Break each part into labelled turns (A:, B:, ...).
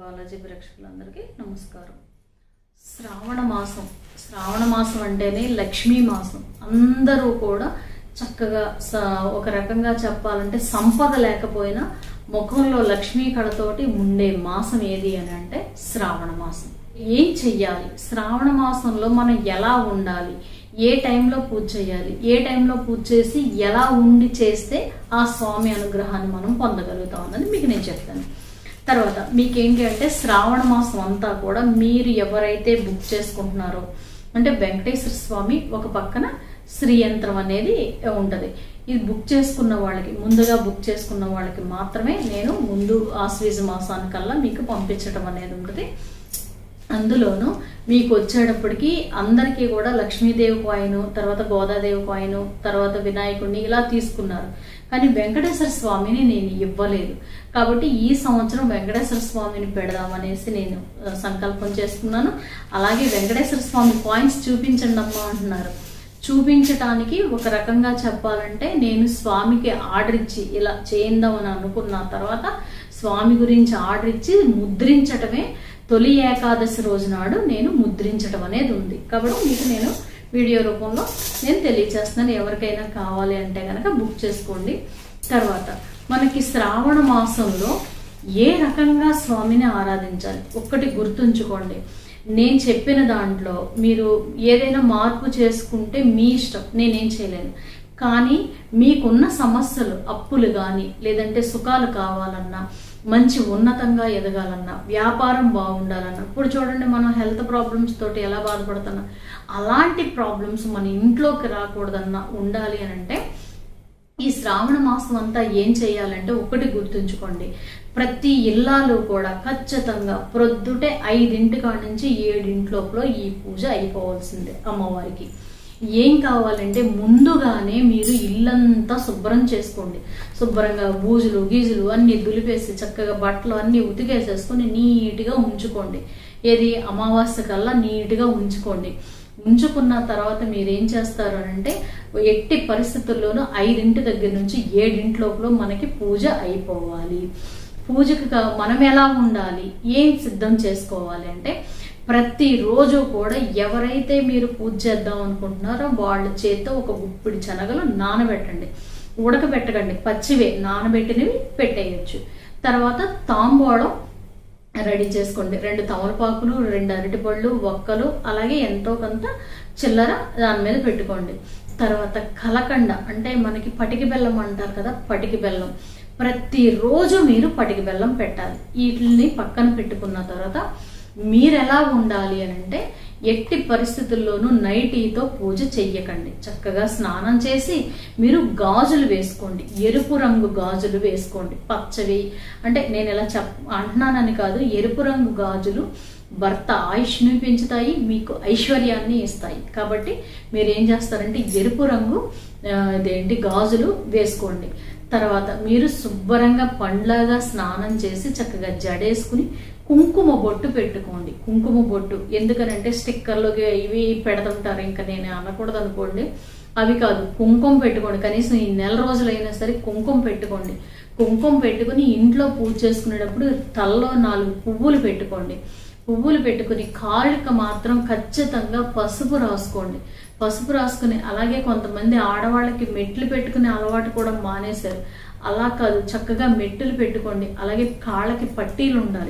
A: బాలాజీ ప్రేక్షకులందరికీ నమస్కారం శ్రావణ మాసం శ్రావణ మాసం అంటేనే లక్ష్మీ మాసం అందరూ కూడా చక్కగా స- ఒక రకంగా చెప్పాలంటే సంపద లేకపోయినా ముఖంలో లక్ష్మీ కళతోటి ఉండే మాసం ఏది అని అంటే శ్రావణ మాసం ఏం చెయ్యాలి శ్రావణ మాసంలో మనం ఎలా ఉండాలి ఏ టైంలో పూజ చేయాలి ఏ టైంలో పూజ చేసి ఎలా ఉండి చేస్తే ఆ స్వామి అనుగ్రహాన్ని మనం పొందగలుగుతాం అన్నది మీకు నేను చెప్తాను తర్వాత మీకేంటి అంటే శ్రావణ మాసం అంతా కూడా మీరు ఎవరైతే బుక్ చేసుకుంటున్నారో అంటే వెంకటేశ్వర స్వామి ఒక పక్కన శ్రీ యంత్రం అనేది ఉంటది ఇది బుక్ చేసుకున్న వాళ్ళకి ముందుగా బుక్ చేసుకున్న వాళ్ళకి మాత్రమే నేను ముందు ఆశ్వీజ మాసానికల్లా మీకు పంపించడం అనేది ఉంటుంది అందులోను మీకు వచ్చేటప్పటికి అందరికీ కూడా లక్ష్మీదేవి కాయిన్ తర్వాత గోదాదేవి కాయిన్ తర్వాత వినాయకుడిని ఇలా తీసుకున్నారు కానీ వెంకటేశ్వర స్వామిని నేను ఇవ్వలేదు కాబట్టి ఈ సంవత్సరం వెంకటేశ్వర స్వామిని పెడదామనేసి నేను ఆ, సంకల్పం చేసుకున్నాను అలాగే వెంకటేశ్వర స్వామి కాయిన్స్ చూపించండి అమ్మా అంటున్నారు చూపించటానికి ఒక రకంగా చెప్పాలంటే నేను స్వామికి ఆర్డర్ ఇచ్చి ఇలా చేయిందామని అనుకున్న తర్వాత స్వామి గురించి ఆర్డర్ ఇచ్చి ముద్రించటమే తొలి ఏకాదశి రోజు నాడు నేను ముద్రించటం అనేది ఉంది కాబట్టి మీకు నేను వీడియో రూపంలో నేను తెలియచేస్తున్నాను ఎవరికైనా కావాలి అంటే కనుక బుక్ చేసుకోండి తర్వాత మనకి శ్రావణ మాసంలో ఏ రకంగా స్వామిని ఆరాధించాలి ఒక్కటి గుర్తుంచుకోండి నేను చెప్పిన దాంట్లో మీరు ఏదైనా మార్పు చేసుకుంటే మీ ఇష్టం నేనేం చేయలేను కానీ మీకున్న సమస్యలు అప్పులు కానీ లేదంటే సుఖాలు కావాలన్నా మంచి ఉన్నతంగా ఎదగాలన్నా వ్యాపారం బాగుండాలన్నా ఇప్పుడు చూడండి మనం హెల్త్ ప్రాబ్లమ్స్ తోటి ఎలా బాధపడుతున్నాం అలాంటి ప్రాబ్లమ్స్ మన ఇంట్లోకి రాకూడదన్నా ఉండాలి అని అంటే ఈ శ్రావణ మాసం అంతా ఏం చేయాలంటే ఒకటి గుర్తుంచుకోండి ప్రతి ఇల్లాలు కూడా ఖచ్చితంగా ప్రొద్దుటే ఐదింటి కాడ నుంచి ఏడింటి లోపల ఈ పూజ అయిపోవాల్సిందే అమ్మవారికి ఏం కావాలంటే ముందుగానే మీరు ఇల్లంతా శుభ్రం చేసుకోండి శుభ్రంగా బూజులు గీజులు అన్ని దులిపేసి చక్కగా బట్టలు అన్ని ఉతికేసేసుకొని నీట్గా ఉంచుకోండి ఏది అమావాస్య కల్లా నీట్గా ఉంచుకోండి ఉంచుకున్న తర్వాత మీరు ఏం చేస్తారు అని అంటే ఎట్టి పరిస్థితుల్లోనూ ఐదింటి దగ్గర నుంచి ఏడింటి లోపల మనకి పూజ అయిపోవాలి పూజకు కా- మనం ఎలా ఉండాలి ఏం సిద్ధం చేసుకోవాలి అంటే ప్రతిరోజు కూడా ఎవరైతే మీరు పూజ చేద్దాం అనుకుంటున్నారో వాళ్ళ చేత్తో ఒక గుప్పిడి శనగలు నానబెట్టండి ఉడకబెట్టకండి పచ్చివే నానబెట్టినవి పెట్టేయచ్చు తర్వాత తాంబూలం రెడీ చేసుకోండి రెండు తమలపాకులు రెండు అరటిపళ్ళు ఒక్కలు అలాగే ఎంతో కొంత చిల్లర దాని మీద పెట్టుకోండి తర్వాత కలకండ అంటే మనకి పటికి బెల్లం అంటారు కదా పటికి బెల్లం ప్రతిరోజు మీరు పటికి బెల్లం పెట్టాలి వీటిని పక్కన పెట్టుకున్న తర్వాత మీరు ఎలా ఉండాలి అని అంటే ఎట్టి పరిస్థితుల్లోనూ నైటీతో పూజ చెయ్యకండి చక్కగా స్నానం చేసి మీరు గాజులు వేసుకోండి ఎరుపు రంగు గాజులు వేసుకోండి పచ్చవి అంటే నేను ఇలా చెప్ అంటున్నానని కాదు ఎరుపు రంగు గాజులు భర్త ఆయుష్ని పెంచుతాయి మీకు ఐశ్వర్యాన్ని ఇస్తాయి కాబట్టి మీరు ఏం చేస్తారంటే ఎరుపు రంగు ఆ, ఇదేంటి గాజులు వేసుకోండి తర్వాత మీరు శుభ్రంగా పండ్లాగా స్నానం చేసి చక్కగా జడేసుకుని కుంకుమ బొట్టు పెట్టుకోండి కుంకుమ బొట్టు ఎందుకనంటే స్టిక్కర్లోకి ఇవి పెడుతుంటారు ఇంకా నేను అనకూడదు అనుకోండి అవి కాదు కుంకుమ పెట్టుకోండి కనీసం ఈ నెల రోజులైనా సరే కుంకుమ పెట్టుకోండి కుంకుమ పెట్టుకుని ఇంట్లో పూజ చేసుకునేటప్పుడు తలలో నాలుగు పువ్వులు పెట్టుకోండి పువ్వులు పెట్టుకుని కాళ్ళకి మాత్రం ఖచ్చితంగా పసుపు రాసుకోండి పసుపు రాసుకుని అలాగే కొంతమంది ఆడవాళ్ళకి మెట్లు పెట్టుకునే అలవాటు కూడా మానేశారు అలా కాదు చక్కగా మెట్టులు పెట్టుకోండి అలాగే కాళ్ళకి పట్టీలు ఉండాలి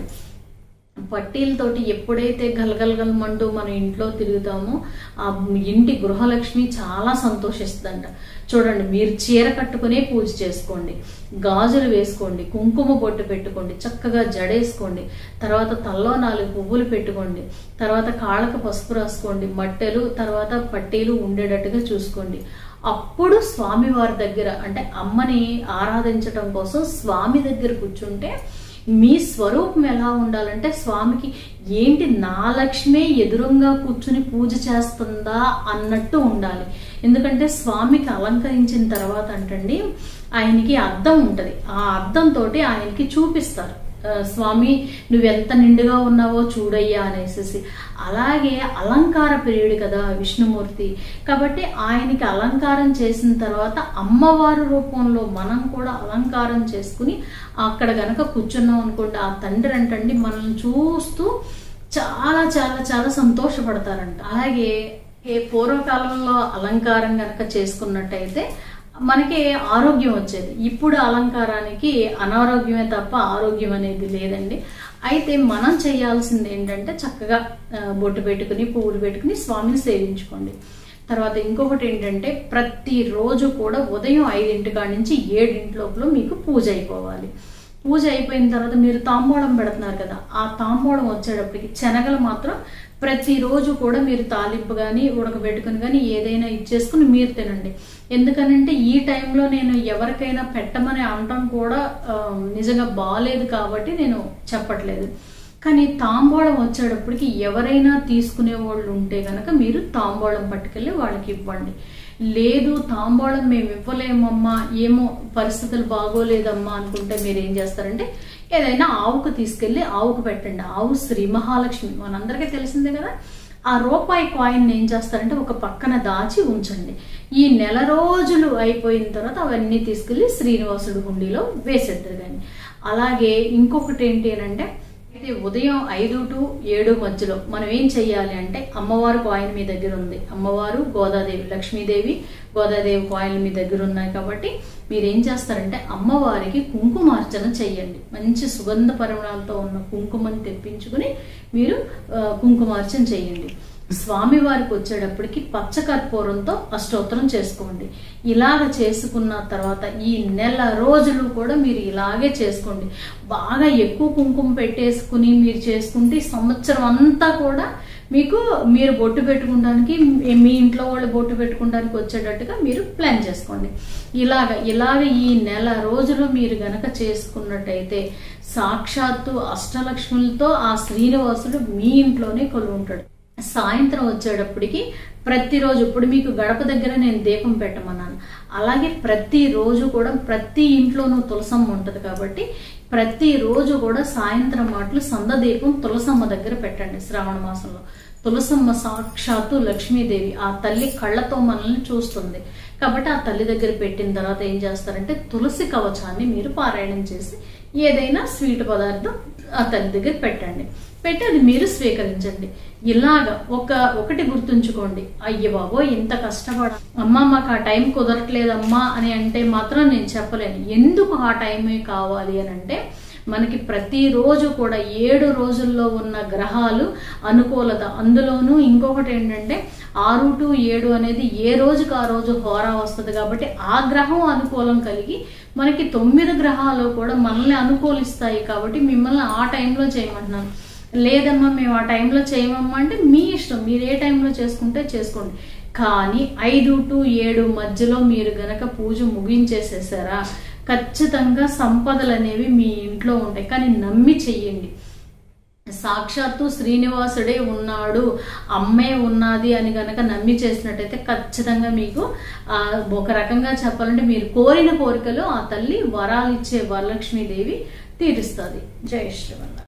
A: పట్టీలతోటి ఎప్పుడైతే గలగలగలమంటూ మన ఇంట్లో తిరుగుతామో ఆ ఇంటి గృహలక్ష్మి చాలా సంతోషిస్తుందంట చూడండి మీరు చీర కట్టుకునే పూజ చేసుకోండి గాజులు వేసుకోండి కుంకుమ బొట్టు పెట్టుకోండి చక్కగా జడేసుకోండి తర్వాత తల్లో నాలుగు పువ్వులు పెట్టుకోండి తర్వాత కాళ్ళకు పసుపు రాసుకోండి మట్టెలు తర్వాత పట్టీలు ఉండేటట్టుగా చూసుకోండి అప్పుడు స్వామి వారి దగ్గర అంటే అమ్మని ఆరాధించటం కోసం స్వామి దగ్గర కూర్చుంటే మీ స్వరూపం ఎలా ఉండాలంటే స్వామికి ఏంటి నా లక్ష్మే ఎదురుగా కూర్చుని పూజ చేస్తుందా అన్నట్టు ఉండాలి ఎందుకంటే స్వామికి అలంకరించిన తర్వాత అంటండి ఆయనకి అద్దం ఉంటది ఆ అద్దంతో ఆయనకి చూపిస్తారు ఆ, స్వామి నువ్వెంత నిండుగా ఉన్నావో చూడయ్యా అనేసి అలాగే అలంకార ప్రియుడు కదా విష్ణుమూర్తి కాబట్టి ఆయనకి అలంకారం చేసిన తర్వాత అమ్మవారి రూపంలో మనం కూడా అలంకారం చేసుకుని అక్కడ గనక కూర్చున్నాం అనుకోండి ఆ తండ్రి అంటండి మనల్ని చూస్తూ చాలా చాలా చాలా సంతోషపడతారంట అలాగే ఏ పూర్వకాలంలో అలంకారం గనక చేసుకున్నట్టయితే మనకి ఆరోగ్యం వచ్చేది ఇప్పుడు అలంకారానికి అనారోగ్యమే తప్ప ఆరోగ్యం అనేది లేదండి అయితే మనం చేయాల్సింది ఏంటంటే చక్కగా ఆ, బొట్టు పెట్టుకుని పువ్వులు పెట్టుకుని స్వామిని సేవించుకోండి తర్వాత ఇంకొకటి ఏంటంటే ప్రతిరోజు కూడా ఉదయం ఐదింటి కాడి నుంచి ఏడింటి లోపల మీకు పూజ అయిపోవాలి పూజ అయిపోయిన తర్వాత మీరు తాంబూలం పెడుతున్నారు కదా ఆ తాంబూలం వచ్చేటప్పటికి శనగలు మాత్రం ప్రతిరోజు కూడా మీరు తాలింపు కానీ ఉడకబెట్టుకుని కానీ ఏదైనా ఇచ్చేసుకుని మీరు తినండి ఎందుకనంటే ఈ టైంలో నేను ఎవరికైనా పెట్టమని అనటం కూడా ఆ, నిజంగా బాగాలేదు కాబట్టి నేను చెప్పట్లేదు కానీ తాంబూలం వచ్చేటప్పటికి ఎవరైనా తీసుకునే వాళ్ళు ఉంటే గనక మీరు తాంబూలం పట్టుకెళ్ళి వాళ్ళకి ఇవ్వండి లేదు తాంబూలం మేము ఇవ్వలేమమ్మా ఏమో పరిస్థితులు బాగోలేదమ్మా అనుకుంటే మీరు ఏం చేస్తారంటే ఏదైనా ఆవుకు తీసుకెళ్ళి ఆవుకు పెట్టండి ఆవు శ్రీ మహాలక్ష్మి మనందరికీ తెలిసిందే కదా ఆ రూపాయి కాయిన్ ఏం చేస్తారంటే ఒక పక్కన దాచి ఉంచండి ఈ నెల రోజులు అయిపోయిన తర్వాత అవన్నీ తీసుకెళ్లి శ్రీనివాసుడు హుండీలో వేసేద్దరు కానీ అలాగే ఇంకొకటి ఏంటి అని అంటే అయితే ఉదయం ఐదు టు ఏడు మధ్యలో మనం ఏం చెయ్యాలి అంటే అమ్మవారు కాయిన్ మీ దగ్గర ఉంది అమ్మవారు గోదాదేవి లక్ష్మీదేవి గోదాదేవి కాయిన్ మీ దగ్గర ఉన్నాయి కాబట్టి మీరు ఏం చేస్తారంటే అమ్మవారికి కుంకుమార్చన చెయ్యండి మంచి సుగంధ పరిమళాలతో ఉన్న కుంకుమని తెప్పించుకుని మీరు ఆ, కుంకుమార్చన చేయండి స్వామి వారికి వచ్చేటప్పటికి పచ్చ కర్పూరంతో అష్టోత్తరం చేసుకోండి ఇలాగ చేసుకున్న తర్వాత ఈ నెల రోజులు కూడా మీరు ఇలాగే చేసుకోండి బాగా ఎక్కువ కుంకుమ పెట్టేసుకుని మీరు చేసుకుంటే ఈ సంవత్సరం అంతా కూడా మీకు మీరు బొట్టు పెట్టుకోవడానికి మీ- మీ ఇంట్లో వాళ్ళు బొట్టు పెట్టుకోవడానికి వచ్చేటట్టుగా మీరు ప్లాన్ చేసుకోండి ఇలాగ ఇలాగ ఈ నెల రోజులు మీరు గనక చేసుకున్నట్టయితే సాక్షాత్తు అష్టలక్ష్ములతో ఆ శ్రీనివాసుడు మీ ఇంట్లోనే కొలు ఉంటాడు సాయంత్రం వచ్చేటప్పటికి ప్రతిరోజు ఇప్పుడు మీకు గడప దగ్గర నేను దీపం పెట్టమన్నాను అలాగే ప్రతిరోజు కూడా ప్రతి ఇంట్లోనూ తులసమ్మ ఉంటుంది కాబట్టి ప్రతిరోజు కూడా సాయంత్రం మాటలు సంద దీపం తులసమ్మ దగ్గర పెట్టండి శ్రావణ మాసంలో తులసమ్మ సాక్షాత్తు లక్ష్మీదేవి ఆ తల్లి కళ్ళతో మనల్ని చూస్తుంది కాబట్టి ఆ తల్లి దగ్గర పెట్టిన తర్వాత ఏం చేస్తారంటే తులసి కవచాన్ని మీరు పారాయణం చేసి ఏదైనా స్వీట్ పదార్థం ఆ తల్లి దగ్గర పెట్టండి పెట్టి అది మీరు స్వీకరించండి ఇలాగ ఒక ఒకటి గుర్తుంచుకోండి అయ్య బాబో ఇంత కష్టపడ అమ్మా మాకు ఆ టైం కుదరట్లేదమ్మా అని అంటే మాత్రం నేను చెప్పలేను ఎందుకు ఆ టైమే కావాలి అని అంటే మనకి ప్రతిరోజు కూడా ఏడు రోజుల్లో ఉన్న గ్రహాలు అనుకూలత అందులోనూ ఇంకొకటి ఏంటంటే ఆరు టు ఏడు అనేది ఏ రోజుకి ఆ రోజు హోరా వస్తుంది కాబట్టి ఆ గ్రహం అనుకూలం కలిగి మనకి తొమ్మిది గ్రహాలు కూడా మనల్ని అనుకూలిస్తాయి కాబట్టి మిమ్మల్ని ఆ టైంలో చేయమంటున్నాను లేదమ్మా మేము ఆ టైంలో చేయమమ్మా అంటే మీ ఇష్టం మీరు ఏ టైంలో చేసుకుంటే చేసుకోండి కానీ ఐదు టు ఏడు మధ్యలో మీరు గనక పూజ ముగించేసేసారా ఖచ్చితంగా సంపదలు అనేవి మీ ఇంట్లో ఉంటాయి కానీ నమ్మి చెయ్యండి సాక్షాత్తు శ్రీనివాసుడే ఉన్నాడు అమ్మే ఉన్నది అని గనక నమ్మి చేసినట్టయితే ఖచ్చితంగా మీకు ఆ, ఒక రకంగా చెప్పాలంటే మీరు కోరిన కోరికలు ఆ తల్లి వరాలు ఇచ్చే వరలక్ష్మీదేవి తీరుస్తుంది జయ శ్రీవల్ల